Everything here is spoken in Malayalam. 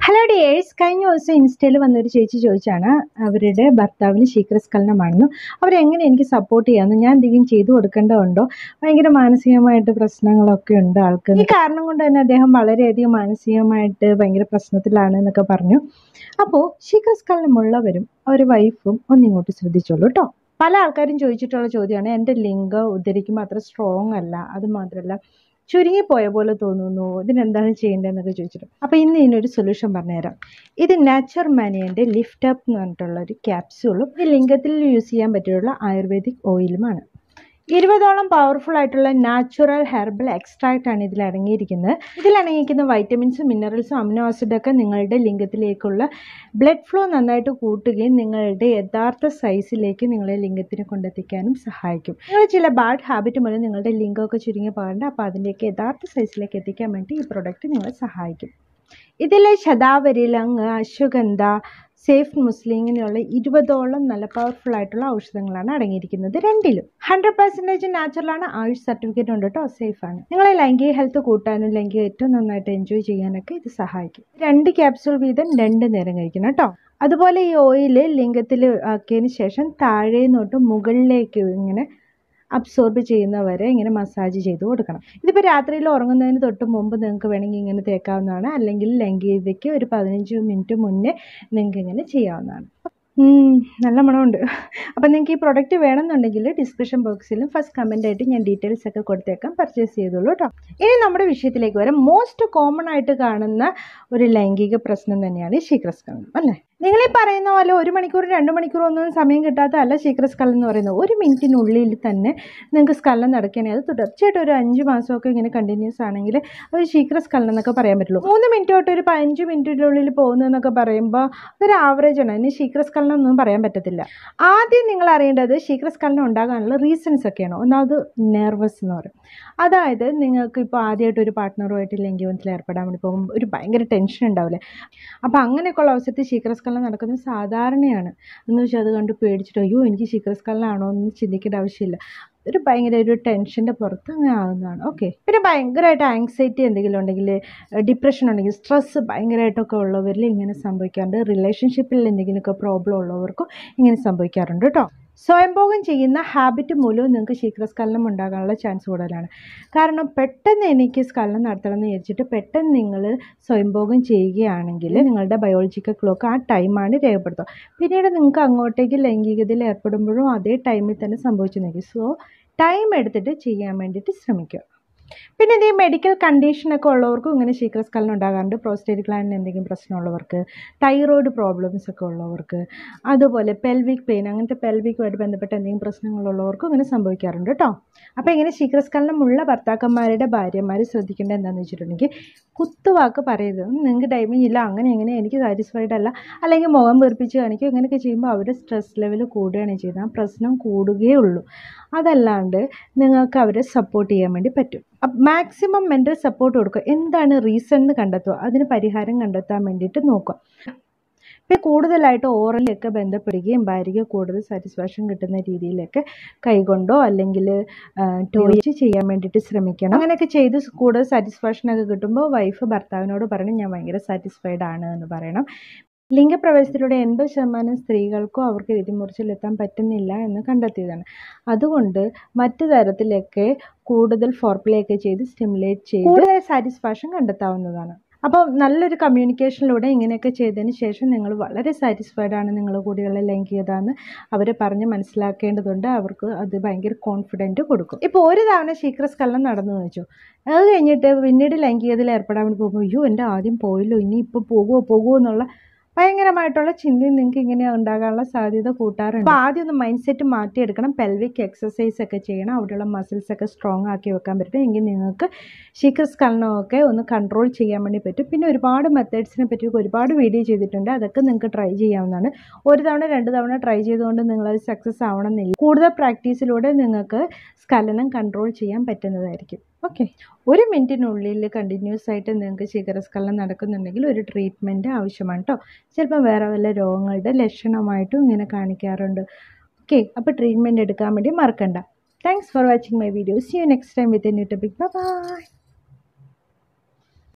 ഹലോ ഡിയേഴ്സ് കഴിഞ്ഞ ദിവസം ഇൻസ്റ്റയിൽ വന്നൊരു ചേച്ചി ചോദിച്ചാണ് അവരുടെ ഭർത്താവിന് ശീഘ്രസ്ഖലനമാണെന്നും അവരെങ്ങനെ എനിക്ക് സപ്പോർട്ട് ചെയ്യാമെന്ന് ഞാൻ എന്തെങ്കിലും ചെയ്തു കൊടുക്കേണ്ടതുണ്ടോ ഭയങ്കര മാനസികമായിട്ട് പ്രശ്നങ്ങളൊക്കെ ഉണ്ട് ആൾക്ക് ഈ കാരണം കൊണ്ട് തന്നെ അദ്ദേഹം വളരെയധികം മാനസികമായിട്ട് ഭയങ്കര പ്രശ്നത്തിലാണ് എന്നൊക്കെ പറഞ്ഞു അപ്പോൾ ശീഘ്രസ്ഖലനമുള്ളവരും ഒരു വൈഫും ഒന്നിങ്ങോട്ട് ശ്രദ്ധിച്ചോളൂ കേട്ടോ പല ആൾക്കാരും ചോദിച്ചിട്ടുള്ള ചോദ്യമാണ് എൻ്റെ ലിംഗം ഉദ്ധരിക്കുമ്പോൾ അത്ര സ്ട്രോങ് അല്ല അത് മാത്രമല്ല ചുരുങ്ങിപ്പോയ പോലെ തോന്നുന്നു ഇതിനെന്താണ് ചെയ്യേണ്ടതെന്നൊക്കെ ചോദിച്ചിട്ട് അപ്പോൾ ഇന്ന് ഇതിനൊരു സൊല്യൂഷൻ പറഞ്ഞുതരാം ഇത് നാച്ചർ മാനിയൻ്റെ ലിഫ്റ്റ് അപ്പ് എന്ന് പറഞ്ഞിട്ടുള്ള ഒരു ക്യാപ്സ്യൂളും ഇത് ലിംഗത്തിൽ യൂസ് ചെയ്യാൻ പറ്റിയുള്ള ആയുർവേദിക് ഓയിലുമാണ് ഇരുപതോളം പവർഫുൾ ആയിട്ടുള്ള നാച്ചുറൽ ഹെർബൽ എക്സ്ട്രാക്റ്റ് ആണ് ഇതിൽ അടങ്ങിയിരിക്കുന്നത് ഇതിൽ അടങ്ങിയിരിക്കുന്ന വൈറ്റമിൻസും മിനറൽസും അമിനോ ആസിഡൊക്കെ നിങ്ങളുടെ ലിംഗത്തിലേക്കുള്ള ബ്ലഡ് ഫ്ലോ നന്നായിട്ട് കൂട്ടുകയും നിങ്ങളുടെ യഥാർത്ഥ സൈസിലേക്ക് നിങ്ങളെ ലിംഗത്തിന് കൊണ്ടെത്തിക്കാനും സഹായിക്കും നിങ്ങൾ ചില ബാഡ് ഹാബിറ്റ് മൂലം നിങ്ങളുടെ ലിംഗമൊക്കെ ചുരുങ്ങി പോകേണ്ട അപ്പോൾ അതിൻ്റെയൊക്കെ യഥാർത്ഥ സൈസിലേക്ക് എത്തിക്കാൻ വേണ്ടി ഈ പ്രൊഡക്റ്റ് നിങ്ങളെ സഹായിക്കും ഇതിലെ ശതാവരി ലങ് അശ്വഗന്ധ സേഫ് മുസ്ലിം ഇങ്ങനെയുള്ള ഇരുപതോളം നല്ല പവർഫുൾ ആയിട്ടുള്ള ഔഷധങ്ങളാണ് അടങ്ങിയിരിക്കുന്നത് രണ്ടിലും ഹൺഡ്രഡ് പെർസെൻറ്റേജ് നാച്ചുറലാണ് ആയുഷ് സർട്ടിഫിക്കറ്റ് ഉണ്ട് കേട്ടോ സേഫ് ആണ് നിങ്ങളെ ലൈംഗിക ഹെൽത്ത് കൂട്ടാനും ലൈംഗിക ഏറ്റവും നന്നായിട്ട് എൻജോയ് ചെയ്യാനൊക്കെ ഇത് സഹായിക്കും രണ്ട് ക്യാപ്സൂൾ വീതം രണ്ട് നേരം കഴിക്കണം കേട്ടോ അതുപോലെ ഈ ഓയിൽ ലിംഗത്തിൽ ആക്കിയതിന് ശേഷം താഴെ തൊട്ട് മുകളിലേക്ക് ഇങ്ങനെ അബ്സോർബ് ചെയ്യുന്നവരെ ഇങ്ങനെ മസാജ് ചെയ്ത് കൊടുക്കണം ഇതിപ്പോൾ രാത്രിയിൽ ഉറങ്ങുന്നതിന് തൊട്ട് മുമ്പ് നിങ്ങൾക്ക് വേണമെങ്കിൽ ഇങ്ങനെ തേക്കാവുന്നതാണ് അല്ലെങ്കിൽ ലൈംഗികതയ്ക്ക് ഒരു പതിനഞ്ച് മിനിറ്റ് മുന്നേ നിങ്ങൾക്ക് ഇങ്ങനെ ചെയ്യാവുന്നതാണ് നല്ല മണമുണ്ട് അപ്പം നിങ്ങൾക്ക് ഈ പ്രൊഡക്റ്റ് വേണമെന്നുണ്ടെങ്കിൽ ഡിസ്ക്രിപ്ഷൻ ബോക്സിലും ഫസ്റ്റ് കമൻ്റ് ആയിട്ട് ഞാൻ ഡീറ്റെയിൽസ് ഒക്കെ കൊടുത്തേക്കാം പർച്ചേസ് ചെയ്തോളൂ കേട്ടോ ഇനി നമ്മുടെ വിഷയത്തിലേക്ക് വരാം മോസ്റ്റ് കോമൺ ആയിട്ട് കാണുന്ന ഒരു ലൈംഗിക പ്രശ്നം തന്നെയാണ് ഈ ശീഘ്രസ്ഖലനം അല്ലേ നിങ്ങൾ ഈ പറയുന്ന പോലെ ഒരു മണിക്കൂർ രണ്ട് മണിക്കൂർ ഒന്നും സമയം കിട്ടാത്തതല്ല ശീഘ്രസ്ഖലനം എന്ന് പറയുന്നത് ഒരു മിനിറ്റിനുള്ളിൽ തന്നെ നിങ്ങൾക്ക് സ്ഖലനം നടക്കുകയാണെങ്കിൽ അത് തുടർച്ചയായിട്ട് ഒരു അഞ്ച് മാസമൊക്കെ ഇങ്ങനെ കണ്ടിന്യൂസ് ആണെങ്കിൽ ഒരു ശീഘ്രസ്ഖലനം എന്നൊക്കെ പറയാൻ പറ്റുള്ളൂ മൂന്ന് മിനിറ്റ് തൊട്ട് ഒരു പതിനഞ്ച് മിനിറ്റിനുള്ളിൽ പോകുന്നതെന്നൊക്കെ പറയുമ്പോൾ അതൊരു ആവറേജ് ആണ് ഇനി ശീഘ്രസ്ഖലനം ഒന്നും പറയാൻ പറ്റത്തില്ല ആദ്യം നിങ്ങൾ അറിയേണ്ടത് ശീഘ്രസ്ഖലനം ഉണ്ടാകാനുള്ള റീസൺസ് ഒക്കെയാണ് ഒന്നാമത് നെർവസ് എന്ന് പറയും അതായത് നിങ്ങൾക്ക് ഇപ്പോൾ ആദ്യമായിട്ട് ഒരു പാർട്ട്ണറുമായിട്ട് ലൈംഗികബന്ധത്തിൽ ഏർപ്പെടാൻ വേണ്ടി പോകുമ്പോൾ ഒരു ഭയങ്കര ടെൻഷൻ ഉണ്ടാവില്ലേ അപ്പോൾ അങ്ങനെയൊക്കെയുള്ള അവസരത്തിൽ ശീഘ്രസ്ഖലനം നടക്കുന്നത് സാധാരണയാണ് എന്ന് വെച്ചാൽ അത് കണ്ട് പേടിച്ചിട്ട് അയ്യോ എനിക്ക് ശീഘ്രസ്ഖലനമാണോ എന്ന് ചിന്തിക്കേണ്ട ആവശ്യമില്ല ഒരു ഭയങ്കര ഒരു ടെൻഷൻ്റെ പുറത്ത് അങ്ങനെ ആകുന്നതാണ് ഓക്കെ പിന്നെ ഭയങ്കരമായിട്ട് ആങ്സൈറ്റി എന്തെങ്കിലും ഉണ്ടെങ്കിൽ ഡിപ്രഷൻ ഉണ്ടെങ്കിൽ സ്ട്രെസ്സ് ഭയങ്കരമായിട്ടൊക്കെ ഉള്ളവരിൽ ഇങ്ങനെ സംഭവിക്കാറുണ്ട് റിലേഷൻഷിപ്പിൽ എന്തെങ്കിലുമൊക്കെ പ്രോബ്ലം ഉള്ളവർക്കും ഇങ്ങനെ സംഭവിക്കാറുണ്ട് കേട്ടോ സ്വയംഭോഗം ചെയ്യുന്ന ഹാബിറ്റ് മൂലവും നിങ്ങൾക്ക് ശീഘ്രസ്ഖലനം ഉണ്ടാകാനുള്ള ചാൻസ് കൂടുതലാണ് കാരണം പെട്ടെന്ന് എനിക്ക് സ്ഖലനം നടത്തണം എന്ന് വിചാരിച്ചിട്ട് പെട്ടെന്ന് നിങ്ങൾ സ്വയംഭോഗം ചെയ്യുകയാണെങ്കിൽ നിങ്ങളുടെ ബയോളജിക്കൽ ക്ലോക്ക് ആ ടൈമാണ് രേഖപ്പെടുത്തുക പിന്നീട് നിങ്ങൾക്ക് അങ്ങോട്ടേക്ക് ലൈംഗികതയിൽ ഏർപ്പെടുമ്പോഴും അതേ ടൈമിൽ തന്നെ സംഭവിച്ചു നിൽക്കും സോ ടൈം എടുത്തിട്ട് ചെയ്യാൻ വേണ്ടിയിട്ട് ശ്രമിക്കുക പിന്നെ ഇത് ഈ മെഡിക്കൽ കണ്ടീഷനൊക്കെ ഉള്ളവർക്കും ഇങ്ങനെ ശീഘ്രസ്ഖലനം ഉണ്ടാകാറുണ്ട് പ്രോസ്റ്റേറ്റ് ഗ്ലാൻഡിന് എന്തെങ്കിലും പ്രശ്നമുള്ളവർക്ക് തൈറോയ്ഡ് പ്രോബ്ലംസ് ഒക്കെ ഉള്ളവർക്ക് അതുപോലെ പെൽവിക് പെയിൻ അങ്ങനത്തെ പെൽവിക്കുമായിട്ട് ബന്ധപ്പെട്ട എന്തെങ്കിലും പ്രശ്നങ്ങളുള്ളവർക്കും ഇങ്ങനെ സംഭവിക്കാറുണ്ട് കേട്ടോ അപ്പോൾ ഇങ്ങനെ ശീഘ്രസ്ഖലനമുള്ള ഭർത്താക്കന്മാരുടെ ഭാര്യമാർ ശ്രദ്ധിക്കേണ്ടത് എന്താണെന്ന് വെച്ചിട്ടുണ്ടെങ്കിൽ കുത്തുവാക്ക് പറയരുത് നിങ്ങൾക്ക് ടൈമിംഗ് ഇല്ല അങ്ങനെ എങ്ങനെ എനിക്ക് സാറ്റിസ്ഫൈഡ് അല്ല അല്ലെങ്കിൽ മുഖം വീർപ്പിച്ച് കാണിക്കുക ഇങ്ങനെയൊക്കെ ചെയ്യുമ്പോൾ അവരുടെ സ്ട്രെസ് ലെവൽ കൂടുകയാണ് ചെയ്യുന്നത് ആ പ്രശ്നം കൂടുകയേ ഉള്ളൂ അതല്ലാണ്ട് നിങ്ങൾക്ക് അവരെ സപ്പോർട്ട് ചെയ്യാൻ വേണ്ടി പറ്റും മാക്സിമം മെൻ്റൽ സപ്പോർട്ട് കൊടുക്കുക എന്താണ് റീസൺ എന്ന് കണ്ടെത്തുക അതിന് പരിഹാരം കണ്ടെത്താൻ വേണ്ടിയിട്ട് നോക്കുക പിന്നെ കൂടുതലായിട്ട് ഓറലൊക്കെ ബന്ധപ്പെടുകയും ഭാര്യയ്ക്ക് കൂടുതൽ സാറ്റിസ്ഫാക്ഷൻ കിട്ടുന്ന രീതിയിലൊക്കെ കൈകൊണ്ടോ അല്ലെങ്കിൽ ടോയിച്ച് ചെയ്യാൻ വേണ്ടിയിട്ട് ശ്രമിക്കണം അങ്ങനെയൊക്കെ ചെയ്ത് കൂടുതൽ സാറ്റിസ്ഫാക്ഷനൊക്കെ കിട്ടുമ്പോൾ വൈഫ് ഭർത്താവിനോട് പറയണം ഞാൻ ഭയങ്കര സാറ്റിസ്ഫൈഡ് ആണ് എന്ന് പറയണം ലിംഗപ്രവേശത്തിലൂടെ എൺപത് ശതമാനം സ്ത്രീകൾക്കും അവർക്ക് രതിമൂർച്ചയിലെത്താൻ പറ്റുന്നില്ല എന്ന് കണ്ടെത്തിയതാണ് അതുകൊണ്ട് മറ്റു തരത്തിലൊക്കെ കൂടുതൽ ഫോർപ്ലേക്ക് ചെയ്ത് സ്റ്റിമുലേറ്റ് ചെയ്ത് കൂടുതൽ സാറ്റിസ്ഫാക്ഷൻ കണ്ടെത്താവുന്നതാണ് അപ്പോൾ നല്ലൊരു കമ്മ്യൂണിക്കേഷനിലൂടെ ഇങ്ങനെയൊക്കെ ചെയ്തതിന് ശേഷം നിങ്ങൾ വളരെ സാറ്റിസ്ഫൈഡ് ആണ് നിങ്ങൾ കൂടിയുള്ള ലൈംഗികത എന്ന് അവരെ പറഞ്ഞ് മനസ്സിലാക്കേണ്ടതുണ്ട് അവർക്ക് അത് ഭയങ്കര കോൺഫിഡൻറ്റ് കൊടുക്കും ഇപ്പോൾ ഒരു തവണ ശീഘ്രസ്ഖലനം നടന്നു വെച്ചു അത് കഴിഞ്ഞിട്ട് പിന്നീട് ലൈംഗികതയിൽ ഏർപ്പെടാൻ വേണ്ടി പോകുമ്പോൾ അയ്യോ എൻ്റെ ആദ്യം പോയല്ലോ ഇനി ഇപ്പോൾ പോകുമോ പോകുമോ എന്നുള്ള ഭയങ്കരമായിട്ടുള്ള ചിന്തയും നിങ്ങൾക്ക് ഇങ്ങനെ ഉണ്ടാകാനുള്ള സാധ്യത കൂട്ടാറുണ്ട് അപ്പോൾ ആദ്യം ഒന്ന് മൈൻഡ് സെറ്റ് മാറ്റിയെടുക്കണം പെൽവിക് എക്സസൈസ് ഒക്കെ ചെയ്യണം അവിടെയുള്ള മസിൽസ് ഒക്കെ സ്ട്രോങ് ആക്കി വെക്കാൻ പറ്റും എങ്കിൽ നിങ്ങൾക്ക് ശീഘ്രസ്ഖലനമൊക്കെ ഒന്ന് കൺട്രോൾ ചെയ്യാൻ വേണ്ടി പറ്റും പിന്നെ ഒരുപാട് മെത്തേഡ്സിനെ പറ്റി ഒരുപാട് വീഡിയോ ചെയ്തിട്ടുണ്ട് അതൊക്കെ നിങ്ങൾക്ക് ട്രൈ ചെയ്യാവുന്നതാണ് ഒരു തവണ രണ്ട് തവണ ട്രൈ ചെയ്തുകൊണ്ട് നിങ്ങളത് സക്സസ് ആവണമെന്നില്ല കൂടുതൽ പ്രാക്ടീസിലൂടെ നിങ്ങൾക്ക് സ്ഖലനം കൺട്രോൾ ചെയ്യാൻ പറ്റുന്നതായിരിക്കും ഓക്കെ ഒരു മിനിറ്റിനുള്ളിൽ കണ്ടിന്യൂസ് ആയിട്ട് നിങ്ങൾക്ക് ശീഘ്രസ്ഖലനം നടക്കുന്നുണ്ടെങ്കിൽ ഒരു ട്രീറ്റ്മെൻറ്റ് ആവശ്യമാണ് കേട്ടോ ചിലപ്പോൾ വേറെ വല്ല രോഗങ്ങളുടെ ലക്ഷണമായിട്ടും ഇങ്ങനെ കാണിക്കാറുണ്ട് ഓക്കെ അപ്പോൾ ട്രീറ്റ്മെൻറ്റ് എടുക്കാൻ വേണ്ടി മറക്കണ്ട thanks for watching my video see you next time with a new topic by